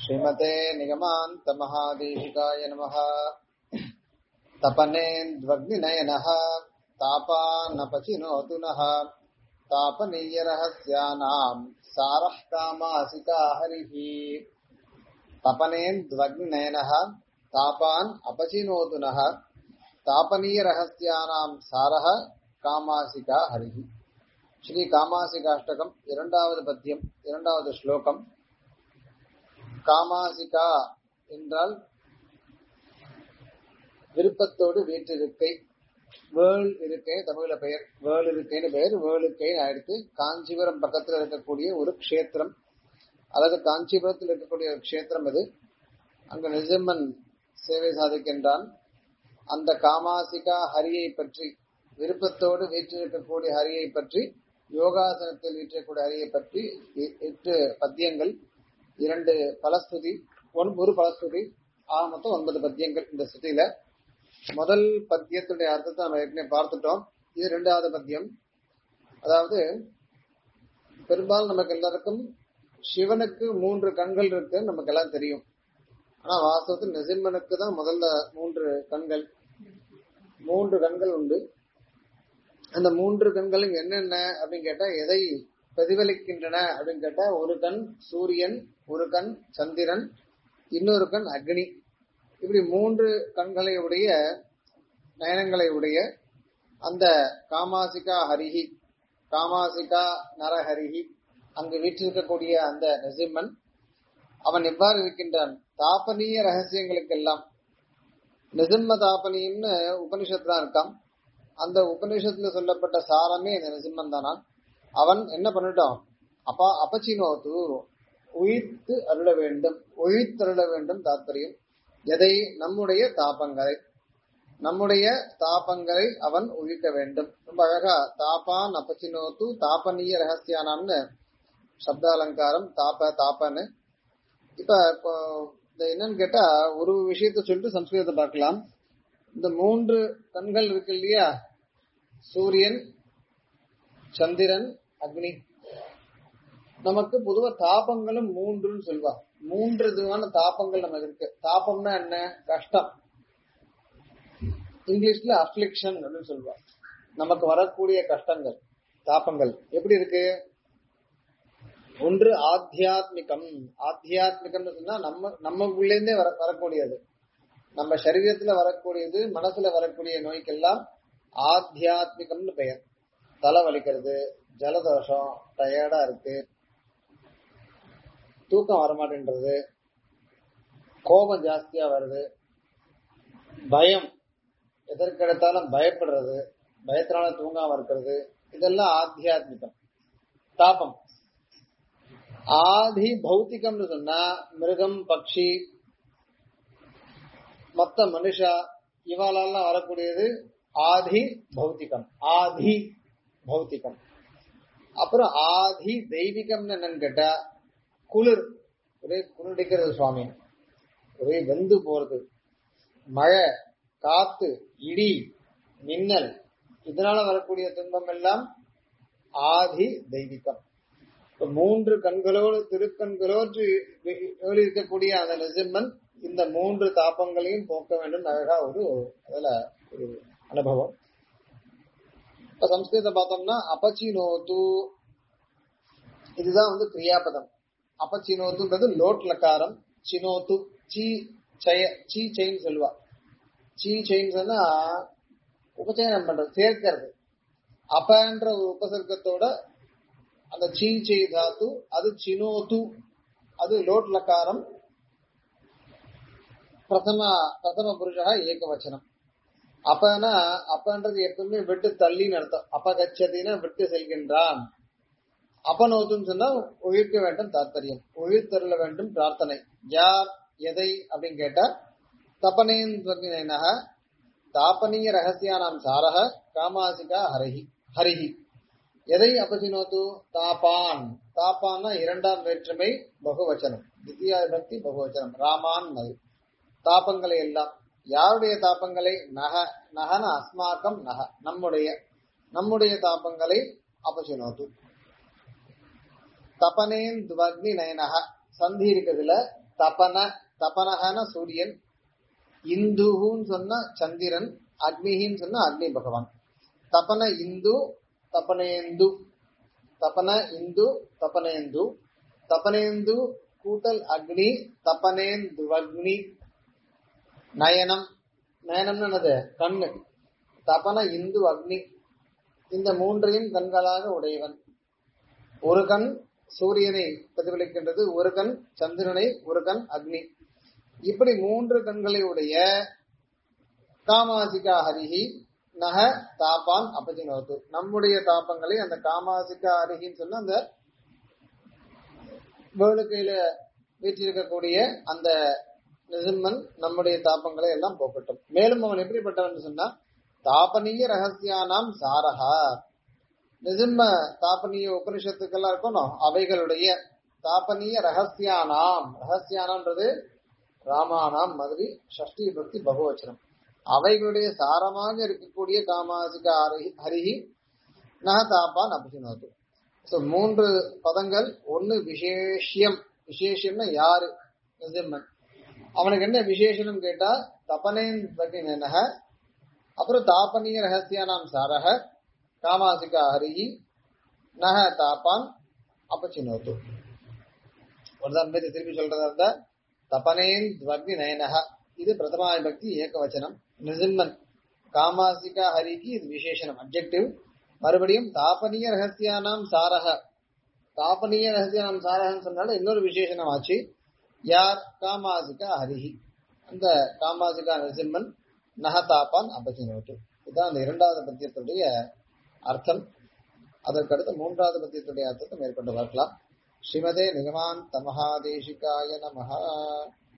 श्रीमते निगमान्तमहादेशिकाय नमः तपनेन्द्वग्निनयनः तापानपचिनोतु नः तापनीयरहस्यानाम् सारः कामासिका हरिः तपनेन्द्वग्निनयनः तापान् अपचिनोतु नः தாபனீயரகசியானாம் சாரக காமாசிகா ஹரிஹி ஸ்ரீ காமாசிகாஷ்டகம் இரண்டாவது பத்தியம் இரண்டாவது ஸ்லோகம் காமாசிகா என்றால் விருப்பத்தோடு வீற்றிருக்கை வேள் இருக்கை தமிழ்ல பெயர் வேள் இருக்கைன்னு பெயர் வேளுக்கைன்னு ஆயிடுத்து காஞ்சிபுரம் பக்கத்துல இருக்கக்கூடிய ஒரு க்ஷேத்திரம் அதாவது காஞ்சிபுரத்தில் இருக்கக்கூடிய ஒரு க்ஷேத்திரம் இது அங்க நிஜம்மன் சேவை சாதிக்கின்றான் அந்த காமாசிகா ஹரியை பற்றி விருப்பத்தோடு வீற்றிருக்கக்கூடிய ஹரியை பற்றி யோகாசனத்தில் வீற்றிருக்கக்கூடிய ஹரியை பற்றி எட்டு பத்தியங்கள் இரண்டு பலஸ்துதி ஒரு பலஸ்துதி ஆக மொத்தம் ஒன்பது பத்தியங்கள் இந்த ஸ்துதியில முதல் பத்தியத்துடைய அர்த்தத்தை நம்ம ஏற்கனவே பார்த்துட்டோம் இது இரண்டாவது பத்தியம் அதாவது பெரும்பாலும் நமக்கு எல்லாருக்கும் சிவனுக்கு மூன்று கண்கள் இருக்கு நமக்கு எல்லாம் தெரியும் ஆனா வாஸ்தவத்தில் நெசிம்மனுக்கு தான் முதல்ல மூன்று கண்கள் மூன்று கண்கள் உண்டு அந்த மூன்று கண்களும் என்னென்ன அப்படின்னு கேட்டா எதை பிரதிபலிக்கின்றன அப்படின்னு கேட்டா ஒரு கண் சூரியன் ஒரு கண் சந்திரன் இன்னொரு கண் அக்னி இப்படி மூன்று கண்களை உடைய நயனங்களை உடைய அந்த காமாசிகா ஹரிஹி காமாசிகா நரஹரிஹி அங்கு வீற்றிருக்கக்கூடிய அந்த நெசிம்மன் அவன் எவ்வாறு இருக்கின்றான் தாபனீய ரகசியங்களுக்கெல்லாம் நிசிம்ம தாபனின்னு உபனிஷத்துல இருக்கான் அந்த உபனிஷத்துல சொல்லப்பட்ட சாரமே இந்த நிசிம்மன் தானா அவன் என்ன பண்ணிட்டான் அப்பா அபச்சினோத்து உயிர்த்து அருள வேண்டும் ஒழித்தருள வேண்டும் தாத்பரியம் எதை நம்முடைய தாபங்களை நம்முடைய தாபங்களை அவன் ஒழிக்க வேண்டும் ரொம்ப அழகா தாப்பான் அபச்சினோத்து தாபனீய ரகசியானான்னு சப்த அலங்காரம் தாப்ப தாப்பன்னு இப்ப இந்த என்னன்னு கேட்டா ஒரு விஷயத்த சொல்லிட்டு சம்ஸ்கிருதத்தை பார்க்கலாம் இந்த மூன்று கண்கள் இருக்கு இல்லையா சூரியன் சந்திரன் அக்னி நமக்கு பொதுவா தாபங்களும் மூன்றுன்னு சொல்வா மூன்று விதமான தாபங்கள் நமக்கு இருக்கு தாபம்னா என்ன கஷ்டம் இங்கிலீஷ்ல அஃப்ளிக்ஷன் அப்படின்னு சொல்லுவா நமக்கு வரக்கூடிய கஷ்டங்கள் தாபங்கள் எப்படி இருக்கு ஒன்று ஆத்தியாத்மிகம் ஆத்தியாத்மிகம்னு சொன்னா நம்ம நம்மக்குள்ளேருந்தே வர வரக்கூடியது நம்ம சரீரத்துல வரக்கூடியது மனசுல வரக்கூடிய நோய்க்கெல்லாம் ஆத்தியாத்மிகம்னு பெயர் தலை வலிக்கிறது ஜலதோஷம் டயர்டா இருக்கு தூக்கம் வரமாட்டேன்றது கோபம் ஜாஸ்தியா வருது பயம் எதற்கெடுத்தாலும் பயப்படுறது பயத்தினால தூங்காம இருக்கிறது இதெல்லாம் ஆத்தியாத்மிகம் தாபம் ஆதி பௌத்திகம்னு சொன்னா மிருகம் பக்ஷி மொத்த மனுஷா இவாலெல்லாம் வரக்கூடியது ஆதி பௌத்திகம் ஆதி பௌத்திகம் அப்புறம் ஆதி தெய்வீகம்னு என்னன்னு கேட்டா குளிர் ஒரே குளிர்டிக்கிறது சுவாமி ஒரே வெந்து போறது மழை காத்து இடி மின்னல் இதனால வரக்கூடிய துன்பம் எல்லாம் ஆதி தெய்வீகம் மூன்று கண்களோடு திருக்கண்களோடு இருக்கக்கூடிய அந்த நெசிம்மன் இந்த மூன்று தாப்பங்களையும் போக்க வேண்டும் அழகா ஒரு அதுல ஒரு அனுபவம் இப்ப சம்ஸ்கிருத பார்த்தோம்னா அபச்சினோத்து இதுதான் வந்து கிரியாபதம் அபச்சினோத்துன்றது லோட் லக்காரம் சினோத்து சி செய சி செயின் சொல்லுவா சி செயின்ஸ் உபச்சயனம் பண்றது சேர்க்கிறது அப்பன்ற ஒரு உபசர்க்கத்தோட அந்த சீ செய் தாத்து அது சினோத்து அது லோட் லக்காரம் பிரதம பிரதம புருஷா ஏகவச்சனம் அப்பனா அப்பன்றது எப்பவுமே விட்டு தள்ளின்னு அர்த்தம் அப்பகச்சதினா விட்டு செல்கின்றான் அப்பனோத்துன்னு சொன்னா ஒழிக்க வேண்டும் தாற்பயம் ஒழித்தருள வேண்டும் பிரார்த்தனை யார் எதை அப்படின்னு கேட்டா தபனேந்திரக தாபனீய ரகசியானாம் சாரக காமாசிகா ஹரிஹி ஹரிஹி எதை அபசினோத்து தாப்பான் தாப்பான்னா இரண்டாம் வேற்றுமை பகுவச்சனம் தித்தியா பக்தி பகுவச்சனம் ராமான் அது தாப்பங்களை எல்லாம் யாருடைய தாப்பங்களை நக நகன அஸ்மாக்கம் நக நம்முடைய நம்முடைய தாப்பங்களை அபசினோத்து தபனேன் துவக்னி நயனக சந்தி இருக்கிறதுல தபன தபனகன சூரியன் இந்துன்னு சொன்னா சந்திரன் அக்னிகின்னு சொன்னா அக்னி பகவான் தபன இந்து தபனேந்து தபன இந்து தபனேந்து தபனேந்து கூட்டல் அக்னி தபனேந்து அக்னி நயனம் நயனம்னு என்னது கண்ணு தபன இந்து அக்னி இந்த மூன்றையும் கண்களாக உடையவன் ஒரு கண் சூரியனை பிரதிபலிக்கின்றது ஒரு கண் சந்திரனை ஒரு கண் அக்னி இப்படி மூன்று கண்களை உடைய காமாசிகா ஹரிஹி நக தாப்பான் அபஜினோத்து நம்முடைய தாப்பங்களை அந்த காமாசிகா ஹரிஹின்னு சொன்ன அந்த வேளுக்கையில வீற்றிருக்கக்கூடிய அந்த நிசிம்மன் நம்முடைய தாப்பங்களை எல்லாம் போக்கட்டும் மேலும் அவன் எப்படிப்பட்டவன் சொன்னா தாபனீய ரகசியானாம் சாரகா நிசிம்ம தாபனீய உபனிஷத்துக்கெல்லாம் இருக்கணும் அவைகளுடைய தாபனீய ரகசியானாம் ரகசியானாம்ன்றது ராமானாம் மாதிரி ஷஷ்டி பக்தி பகவச்சனம் அவைகளுடைய சாரமாக இருக்கக்கூடிய காமாசிக ஹரி- ஹரிஹி நகதாபான் அபிஷினோது சோ மூன்று பதங்கள் ஒன்னு விசேஷியம் விசேஷம்னா யாரு நிசிம்மன் அவனுக்கு என்ன விசேஷனம் கேட்டா தபனேன் நக அப்புறம் தாபனீய ரகசியானாம் சாரக காமாசிகா ஹரிஹி நக தாப்பான் அபச்சினோத்து ஒரு தான் மீது திருப்பி சொல்றதா இருந்தா தபனேன் துவக்னி நயனக இது பிரதமா பக்தி ஏகவச்சனம் நிசிம்மன் காமாசிகா ஹரிக்கு இது விசேஷனம் அப்ஜெக்டிவ் மறுபடியும் தாபனீய ரகசியானாம் சாரக தாபனீய ரகசியானாம் சாரகன்னு சொன்னாலும் இன்னொரு விசேஷனம் ஆச்சு யார் காமாசிகா ஹரிஹி அந்த காமாசிகா நரசிம்மன் நகதாப்பான் அபசினோட்டு இதுதான் அந்த இரண்டாவது பத்தியத்துடைய அர்த்தம் அதற்கடுத்து மூன்றாவது பத்தியத்துடைய அர்த்தத்தை மேற்கொண்டு பார்க்கலாம் ஸ்ரீமதே நிகமாந்த மகாதேசிகாய நமஹா